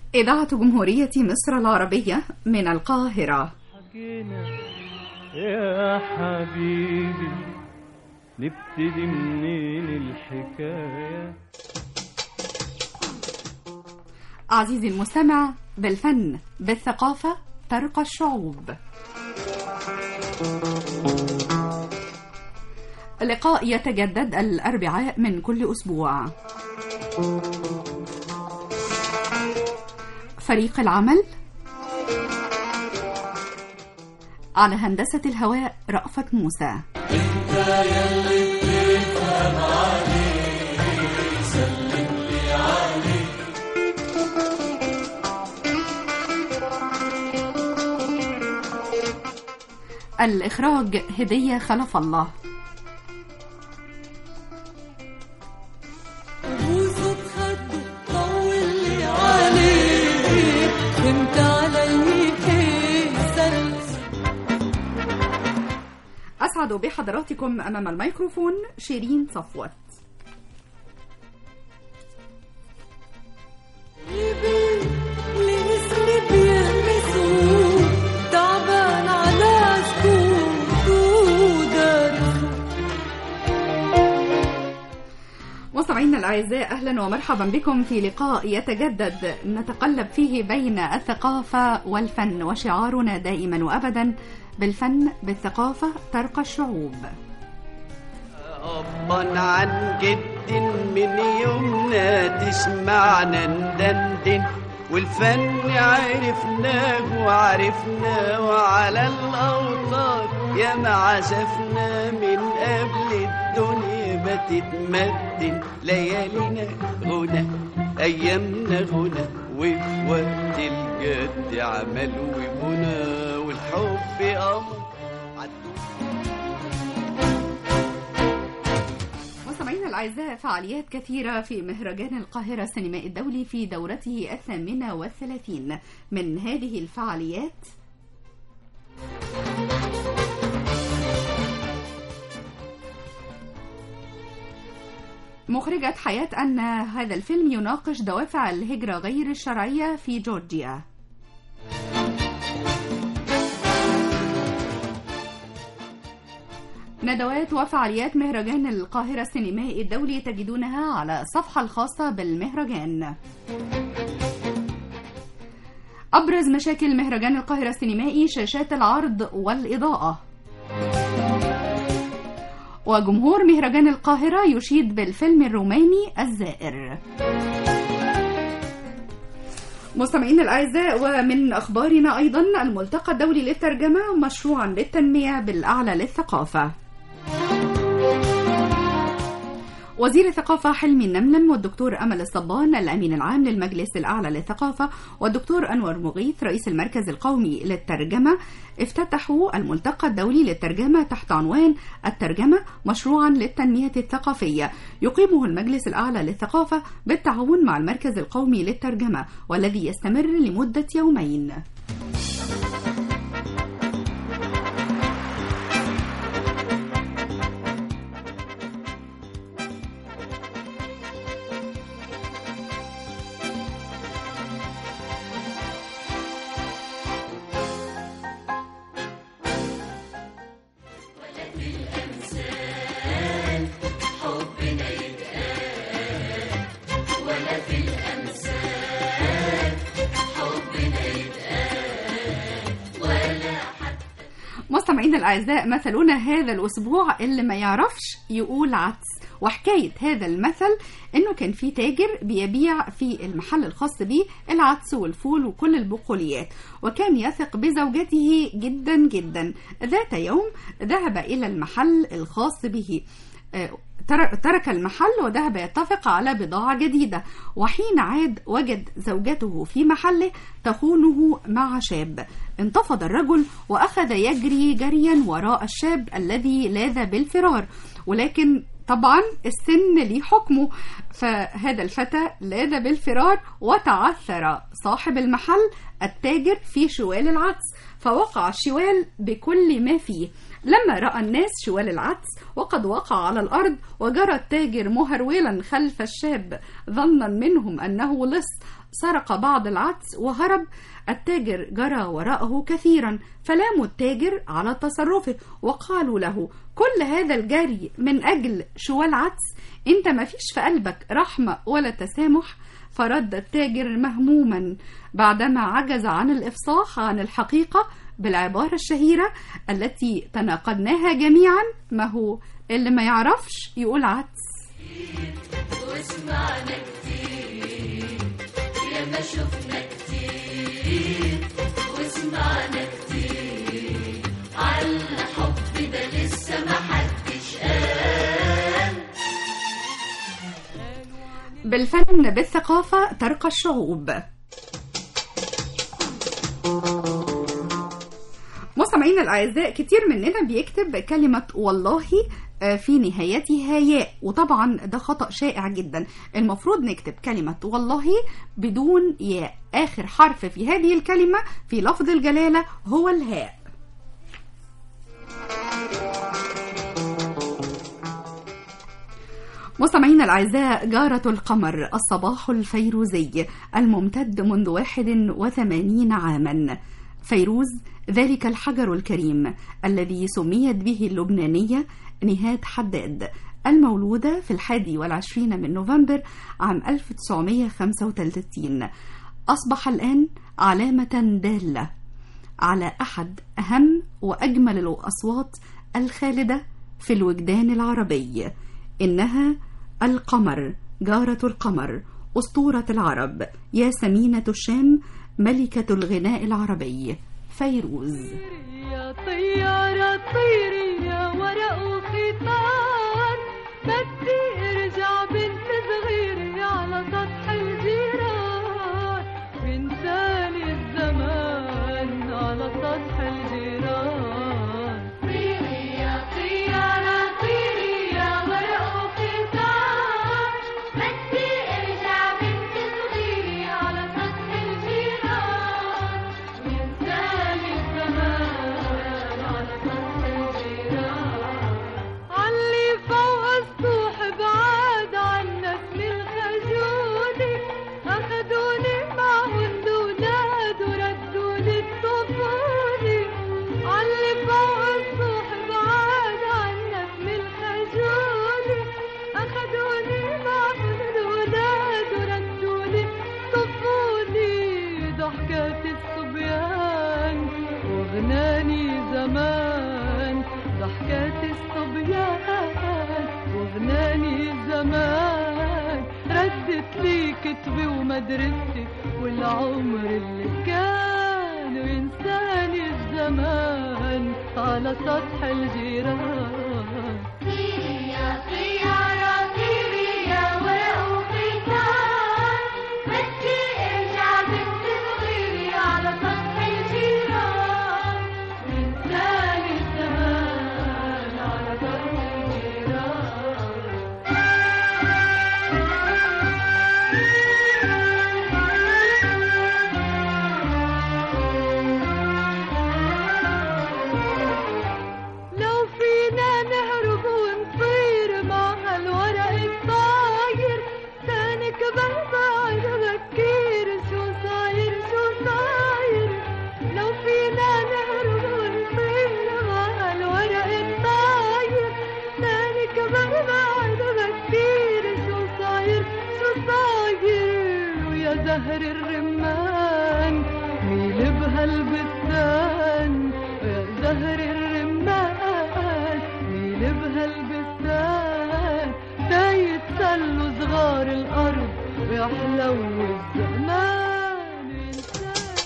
إذاعة جمهورية مصر العربية من القاهرة حكينا يا حبيبي نبتدي منين الحكاية عزيزي المستمع بالفن بالثقافة ترقى الشعوب لقاء يتجدد الأربعاء من كل أسبوع فريق العمل على هندسة الهواء رأفت موسى الإخراج هدية خلف الله وصوت خده طول لي عليه فهمت علي سلس أسعد بحضراتكم أمام الميكروفون شيرين صفوت قلبي لاسمي بيلمسوه تعبان على سكوت ودرسه مستمعينا الأعزاء أهلا ومرحبا بكم في لقاء يتجدد نتقلب فيه بين الثقافة والفن وشعارنا دائما وأبدا بالفن بالثقافة ترقى الشعوب أبا عن جد من يومنا تسمعنا ندندن والفن عرفناه وعرفناه وعلى الأوتار يا ما عزفنا من قبل الدنيا ما تتمدن ليالينا غنى أيامنا غنى وفي وقت الجد عمل وبنى والحب أمر عالدنيا مستمعينا الأعزاء فعاليات كثيرة في مهرجان القاهرة السينمائي الدولي في دورته الثامنة والثلاثين من هذه الفعاليات مخرجة حياة أن هذا الفيلم يناقش دوافع الهجرة غير الشرعية في جورجيا ندوات وفعاليات مهرجان القاهرة السينمائي الدولي تجدونها على الصفحة الخاصة بالمهرجان أبرز مشاكل مهرجان القاهرة السينمائي شاشات العرض والإضاءة وجمهور مهرجان القاهرة يشيد بالفيلم الروماني الزائر مستمعينا الأعزاء ومن أخبارنا أيضا الملتقى الدولي للترجمة مشروعا للتنمية بالأعلى للثقافة وزير الثقافة حلمي النملم والدكتور أمل الصبان الأمين العام للمجلس الأعلى للثقافة والدكتور أنور مغيث رئيس المركز القومي للترجمة افتتحوا الملتقى الدولي للترجمة تحت عنوان الترجمة مشروعا للتنمية الثقافية يقيمه المجلس الأعلى للثقافة بالتعاون مع المركز القومي للترجمة والذي يستمر لمدة يومين مستمعينا الأعزاء مثلنا هذا الأسبوع اللي ما يعرفش يقول عدس وحكاية هذا المثل إنه كان في تاجر بيبيع في المحل الخاص بيه العدس والفول وكل البقوليات وكان يثق بزوجته جدا جدا ذات يوم ذهب إلى المحل الخاص به آه، تر- ترك المحل وذهب يتفق على بضاعة جديدة وحين عاد وجد زوجته في محله تخونه مع شاب انتفض الرجل وأخذ يجري جريا وراء الشاب الذي لاذ بالفرار ولكن طبعا السن ليه حكمه فهذا الفتى لاذ بالفرار وتعثر صاحب المحل التاجر في شوال العدس فوقع الشوال بكل ما فيه لما رأى الناس شوال العدس وقد وقع على الأرض وجرى التاجر مهرولا خلف الشاب ظنا منهم أنه لص سرق بعض العدس وهرب التاجر جرى وراءه كثيرا فلاموا التاجر على تصرفه وقالوا له كل هذا الجري من أجل شوال عدس انت ما فيش في قلبك رحمة ولا تسامح فرد التاجر مهموما بعدما عجز عن الإفصاح عن الحقيقة بالعبارة الشهيرة التي تناقضناها جميعا ما هو اللي ما يعرفش يقول عدس وسمعنا كتير يا ما شفنا كتير وسمعنا كتير على الحب ده لسه ما حدش قال بالفن بالثقافة ترقى الشعوب مستمعينا الأعزاء كتير مننا بيكتب كلمة والله آه، في نهايتها ياء وطبعا ده خطأ شائع جدا المفروض نكتب كلمة والله بدون ياء آخر حرف في هذه الكلمة في لفظ الجلالة هو الهاء مستمعينا الأعزاء جارة القمر الصباح الفيروزي الممتد منذ 81 عاما فيروز ذلك الحجر الكريم الذي سميت به اللبنانية نهاد حداد المولودة في الحادي والعشرين من نوفمبر عام 1935 أصبح الآن علامة دالة على أحد أهم وأجمل الأصوات الخالدة في الوجدان العربي إنها القمر جارة القمر أسطورة العرب يا سمينة الشام ملكة الغناء العربي فيروز يا طيارة طيري يا ورق وخيطان بدي ارجع بنت صغيرة على سطح الجيران بنسالي الزمان على سطح الجيران طيري يا طيارة طيري يا ورق وخيطان بدي ارجع بنت صغيرة على سطح الجيران بنسالي الزمان على سطح الجيران علي فوق السطوح بعاد عن نسل الخجولي أخدوني معهم دولاد وردوني الطفولي علي فوق السطوح بعاد عن نسل الخجولي أخدوني معهم دولاد وردوني طفولي ضحكات الصبيان وغناني زمان ضحكات الصبيان وغناني زمان ردت لي كتبي ومدرستي والعمر اللي كان وينساني الزمان على سطح الجيران طيري يا طيارة طيري يا ورق وخيطان بدي ارجع بنت صغيرة على سطح الجيران وينساني الزمان على سطح الجيران لو فينا نهرب ونطير مع هالورق الطاير تاني كبر بعد بكير شو صاير شو صاير لو فينا نهرب ونطير مع هالورق الطاير تاني كبر بعد بكير شو صاير شو صاير ويا زهر الرمان ميل بهالبستان ويا زهر الرمان ميل بهالبستان دا يتسلوا صغار الأرض ويحلو الزمان وينساني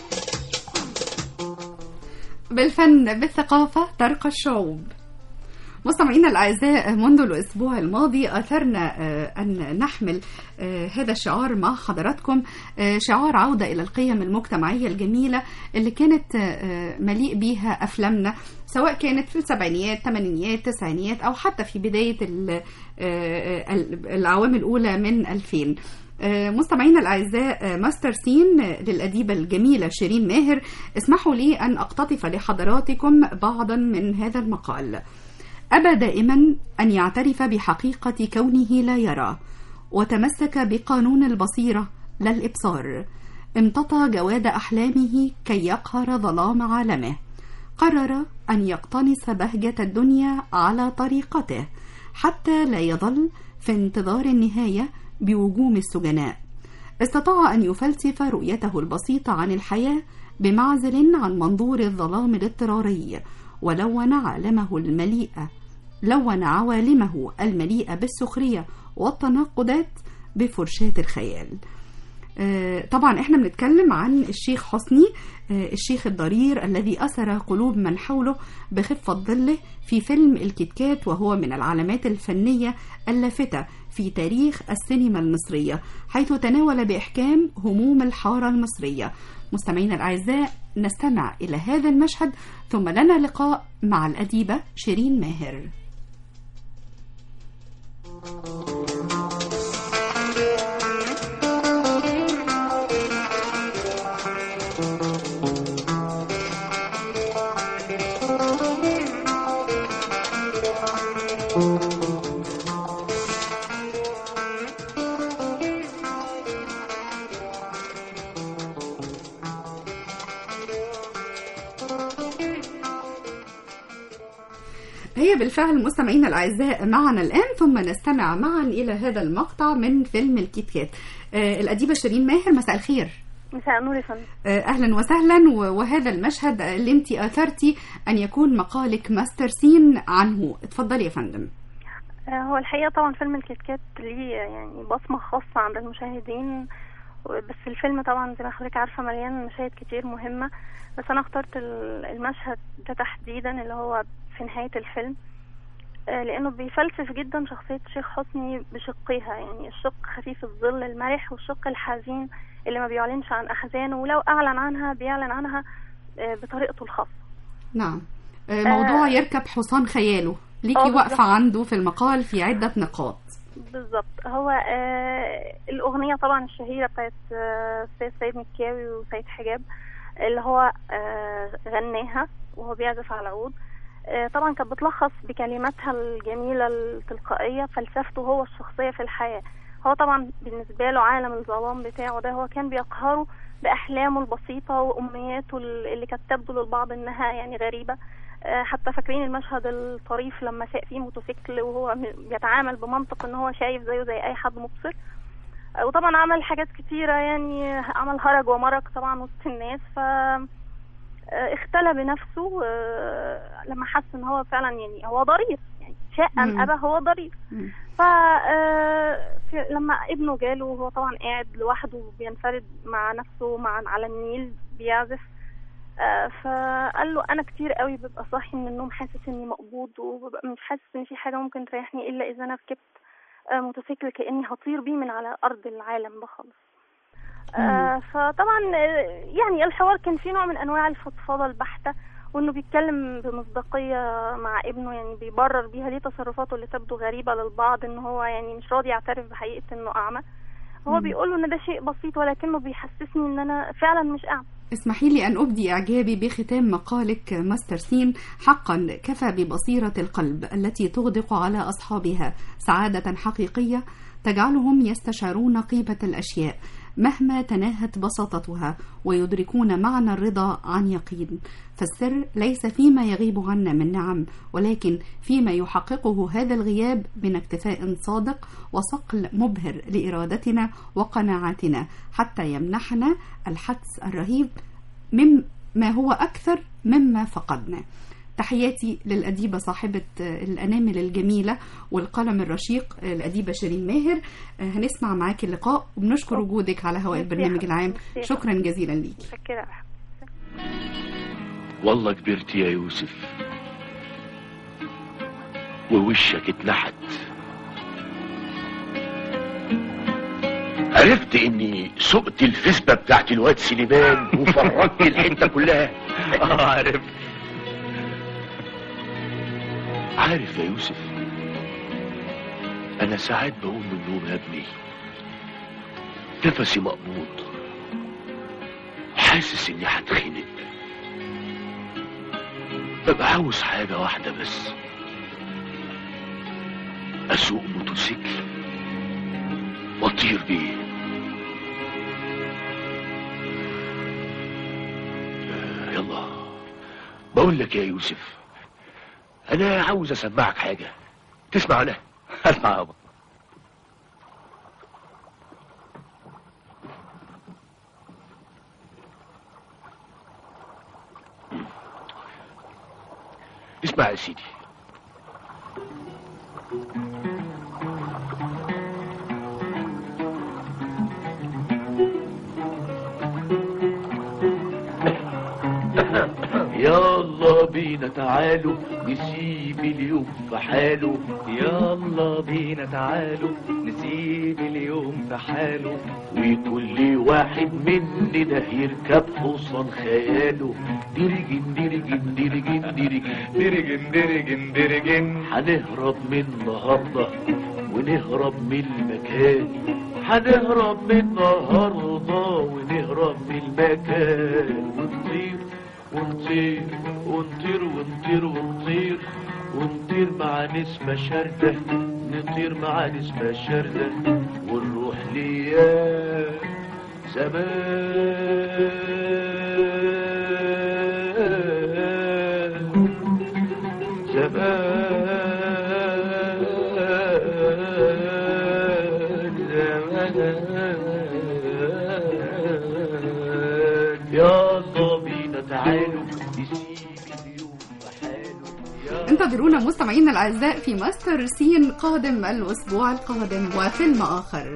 بالفن بالثقافة ترقى الشعوب مستمعينا الأعزاء منذ الأسبوع الماضي أثرنا آه، أن نحمل آه، هذا الشعار مع حضراتكم آه، شعار عودة إلى القيم المجتمعية الجميلة اللي كانت آه، مليء بيها أفلامنا سواء كانت في السبعينيات الثمانينيات التسعينيات أو حتى في بداية ال- آه، ال- الأعوام الأولى من 2000 آه، مستمعينا الأعزاء آه، ماستر سين آه، للأديبة الجميلة شيرين ماهر اسمحوا لي أن أقتطف لحضراتكم بعضا من هذا المقال أبى دائما أن يعترف بحقيقة كونه لا يرى وتمسك بقانون البصيرة لا الإبصار امتطى جواد أحلامه كي يقهر ظلام عالمه قرر أن يقتنص بهجة الدنيا على طريقته حتى لا يظل في انتظار النهاية بوجوم السجناء استطاع أن يفلسف رؤيته البسيطة عن الحياة بمعزل عن منظور الظلام الاضطراري ولون عالمه المليء لون عوالمه المليئة بالسخرية والتناقضات بفرشاة الخيال آه، طبعا احنا بنتكلم عن الشيخ حسني آه، الشيخ الضرير الذي أسر قلوب من حوله بخفة ظله في فيلم الكتكات وهو من العلامات الفنية اللافتة في تاريخ السينما المصرية حيث تناول بإحكام هموم الحارة المصرية مستمعينا الأعزاء نستمع إلى هذا المشهد ثم لنا لقاء مع الأديبة شيرين ماهر هي بالفعل مستمعينا الأعزاء معنا الآن ثم نستمع معا إلى هذا المقطع من فيلم الكيت كات آه، الأديبة شيرين ماهر مساء الخير مساء النور يا فندم آه، أهلا وسهلا و- وهذا المشهد اللي انت أثرتي أن يكون مقالك ماستر سين عنه اتفضلي يا فندم آه، هو الحقيقة طبعا فيلم الكتكات ليه يعني بصمة خاصة عند المشاهدين بس الفيلم طبعا زي ما حضرتك عارفة مليان مشاهد كتير مهمة بس أنا اخترت ال- المشهد ده تحديدا اللي هو في نهاية الفيلم آه، لأنه بيفلسف جدا شخصية الشيخ حسني بشقيها يعني الشق خفيف الظل المرح والشق الحزين اللي ما بيعلنش عن أحزانه ولو أعلن عنها بيعلن عنها آه، بطريقته الخاصة نعم آه، موضوع آه. يركب حصان خياله ليكي آه، بالظبط. واقفة عنده في المقال في عدة نقاط بالظبط هو آه الأغنية طبعا الشهيرة بتاعت آه سيد سيد مكاوي وسيد حجاب اللي هو آه غناها وهو بيعزف على العود آه طبعا كانت بتلخص بكلماتها الجميلة التلقائية فلسفته هو الشخصية في الحياة هو طبعا بالنسبة له عالم الظلام بتاعه ده هو كان بيقهره بأحلامه البسيطة وأمنياته اللي كانت تبدو للبعض إنها يعني غريبة آه، حتى فاكرين المشهد الطريف لما ساق فيه موتوسيكل وهو م- بيتعامل بمنطق ان هو شايف زيه زي اي حد مبصر آه، وطبعا عمل حاجات كتيرة يعني عمل هرج ومرج طبعا وسط الناس ف آه، اختلى بنفسه آه، لما حس ان هو فعلا يعني هو ضرير يعني شاء مم. ام ابى هو ضرير مم. ف آه، في- لما ابنه جاله وهو طبعا قاعد لوحده بينفرد مع نفسه مع على النيل بيعزف آه، فقال له انا كتير قوي ببقى صاحي من النوم حاسس اني مقبوض وببقى مش حاسس ان في حاجه ممكن تريحني الا اذا انا ركبت آه، موتوسيكل كاني هطير بيه من على ارض العالم ده خالص آه، فطبعا آه، يعني الحوار كان فيه نوع من انواع الفضفضه البحته وانه بيتكلم بمصداقيه مع ابنه يعني بيبرر بيها ليه تصرفاته اللي تبدو غريبه للبعض ان هو يعني مش راضي يعترف بحقيقه انه اعمى هو مم. بيقول له ان ده شيء بسيط ولكنه بيحسسني ان انا فعلا مش اعمى اسمحي لي أن أبدي إعجابي بختام مقالك ماستر سين حقا كفى ببصيرة القلب التي تغدق على أصحابها سعادة حقيقية تجعلهم يستشعرون قيمة الأشياء مهما تناهت بساطتها ويدركون معنى الرضا عن يقين فالسر ليس فيما يغيب عنا من نعم ولكن فيما يحققه هذا الغياب من اكتفاء صادق وصقل مبهر لإرادتنا وقناعاتنا حتى يمنحنا الحدس الرهيب مما هو أكثر مما فقدنا تحياتي للأديبة صاحبة الأنامل الجميلة والقلم الرشيق الأديبة شيرين ماهر هنسمع معاك اللقاء وبنشكر وجودك على هواء البرنامج العام شكرا جزيلا ليكي متشكره والله كبرت يا يوسف ووشك اتنحت عرفت اني سقت الفسبة بتاعت الواد سليمان وفرجت الحتة كلها اه عرفت عارف يا يوسف انا ساعات بقوم من النوم يا ابني نفسي مقبوض حاسس اني هتخنق ببقى عاوز حاجة واحدة بس اسوق موتوسيكل واطير بيه آه، يلا بقول لك يا يوسف انا عاوز اسمعك حاجة تسمع انا اسمع يابا اسمع يا سيدي يلا بينا تعالوا نسيب اليوم في حاله يلا بينا تعالوا نسيب اليوم في حاله وكل واحد مننا يركب حصان خياله ديرجن ديرجن ديرجن ديرجن درجن درجن درجن هنهرب من النهارده ونهرب من المكان هنهرب من النهارده ونهرب من المكان ونطير ونطير ونطير ونطير ونطير ونطير مع نسمة شاردة نطير مع نسمة شاردة ونروح ليا زمان زمان زمان يلا بينا تعالوا نسيب اليوم بحاله انتظرونا مستمعينا الاعزاء في ماستر سين قادم الاسبوع القادم وفيلم اخر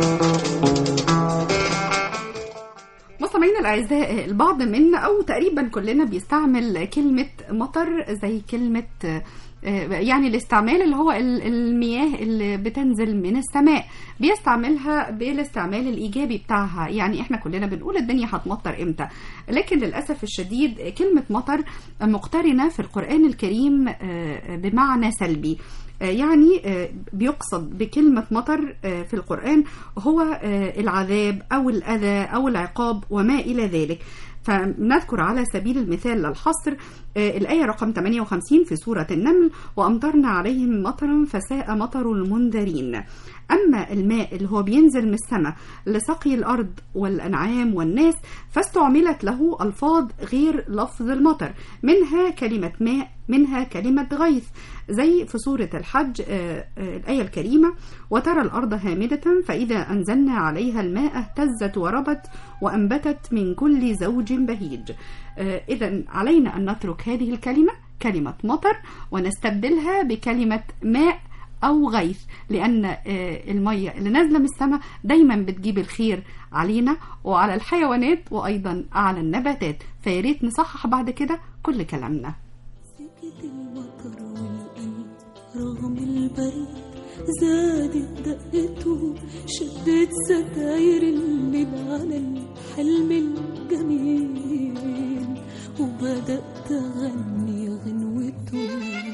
مستمعينا الاعزاء البعض منا او تقريبا كلنا بيستعمل كلمه مطر زي كلمه آه، يعني الاستعمال اللي هو ال- المياه اللي بتنزل من السماء بيستعملها بالاستعمال الايجابي بتاعها يعني احنا كلنا بنقول الدنيا هتمطر امتى لكن للاسف الشديد كلمه مطر مقترنه في القران الكريم آه، بمعنى سلبي آه، يعني آه، بيقصد بكلمة مطر آه، في القرآن هو آه، العذاب أو الأذى أو العقاب وما إلى ذلك فنذكر على سبيل المثال للحصر آه، الآية رقم 58 في سورة النمل وأمطرنا عليهم مطرا فساء مطر المنذرين أما الماء اللي هو بينزل من السماء لسقي الأرض والأنعام والناس فاستعملت له ألفاظ غير لفظ المطر منها كلمة ماء منها كلمة غيث زي في سورة الحج آه، آه، الآية الكريمة وترى الأرض هامدة فإذا أنزلنا عليها الماء اهتزت وربت وأنبتت من كل زوج بهيج إذا علينا أن نترك هذه الكلمة كلمة مطر ونستبدلها بكلمة ماء أو غيث لأن آه، المية اللي نازلة من السماء دايما بتجيب الخير علينا وعلى الحيوانات وأيضا على النباتات فياريت نصحح بعد كده كل كلامنا سكت المطر والقلب رغم البرد زادت دقته شدت ستاير الليل على الحلم الجميل وبدأت أغني غنوته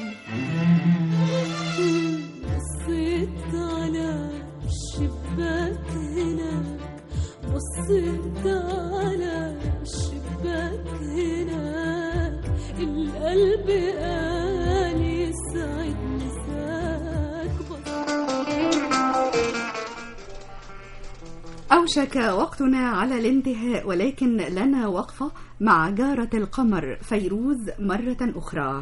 بصيت على الشباك هناك بصيت على الشباك هناك القلب قال يسعد مساك أوشك وقتنا على الانتهاء ولكن لنا وقفة مع جارة القمر فيروز مرة أخرى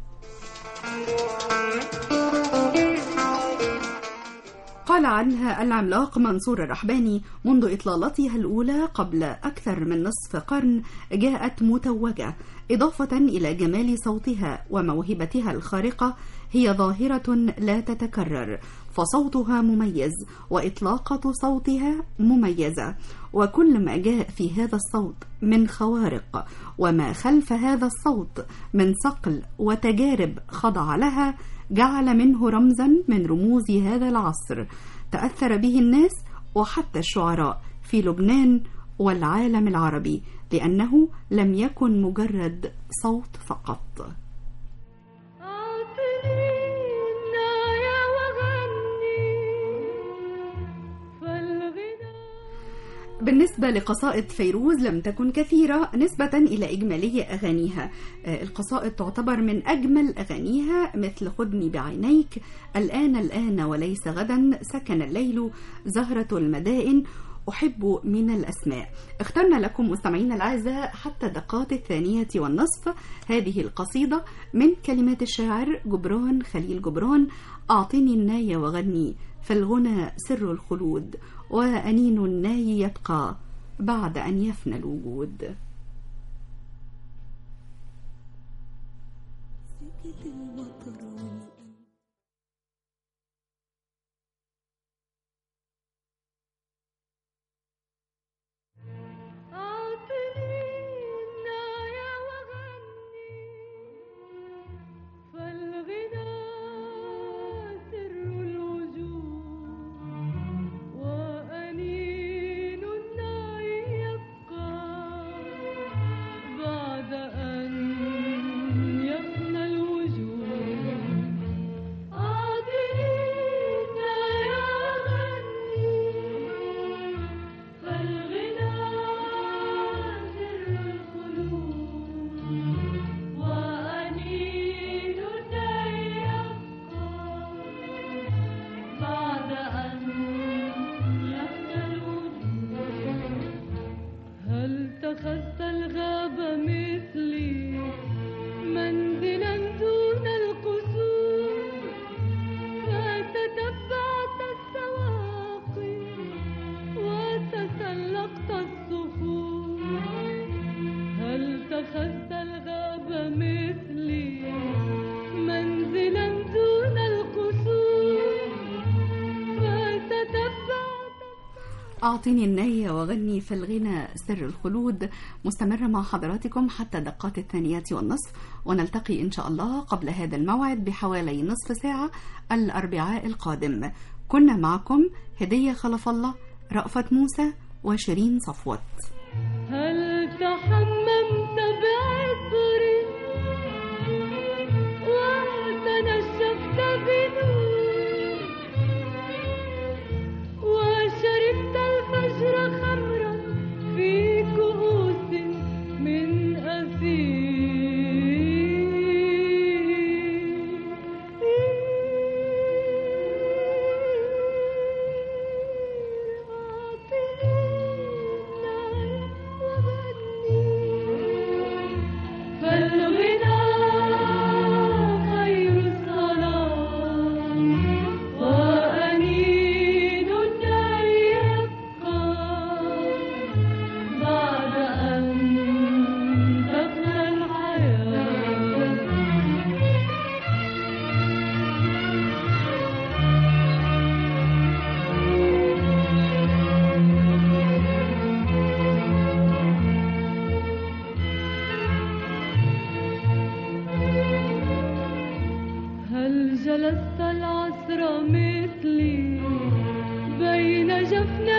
قال عنها العملاق منصور الرحباني منذ إطلالتها الأولى قبل أكثر من نصف قرن جاءت متوجة إضافة إلى جمال صوتها وموهبتها الخارقة هي ظاهرة لا تتكرر فصوتها مميز وإطلاقة صوتها مميزة وكل ما جاء في هذا الصوت من خوارق وما خلف هذا الصوت من صقل وتجارب خضع لها جعل منه رمزا من رموز هذا العصر تأثر به الناس وحتى الشعراء في لبنان والعالم العربي لأنه لم يكن مجرد صوت فقط أعطني وغني فالغنى بالنسبة لقصائد فيروز لم تكن كثيرة نسبة إلى إجمالية أغانيها آه، القصائد تعتبر من أجمل أغانيها مثل خذني بعينيك الآن الآن وليس غدا سكن الليل زهرة المدائن أحب من الأسماء اخترنا لكم مستمعينا الأعزاء حتى دقات الثانية والنصف هذه القصيدة من كلمات الشاعر جبران خليل جبران أعطني الناي وغني فالغنى سر الخلود وأنين الناي يبقى بعد أن يفنى الوجود سكت المطر والقلب أعطني النايا وغني فالغنى سر الوجود وأنين الناي يبقى بعد أن يفنى الوجود أعطني النايا وغني فالغنى سر الخلود وأنين الناي يبقى بعد أن يفنى الوجود هل اتخذت الغاب مثلي منزلا دون القصور فتتبعت السواقي وتسلقت الصخور هل اتخذت الغاب مثلي منزلا دون القصور فتتبعت أعطني الناي وغني في الغنى سر الخلود مستمرة مع حضراتكم حتى دقات الثانية والنصف ونلتقي إن شاء الله قبل هذا الموعد بحوالي نصف ساعة الأربعاء القادم كنا معكم هدية خلف الله رأفت موسى وشيرين صفوت هل تحممت بعطر وتنشفت بنور وشربت الفجر خمرا في كؤوس من فالغنى خير الصلاة وأنين النار يبقى بعد أن تفنى الحياة هل جلست العصر مثلي بين جفني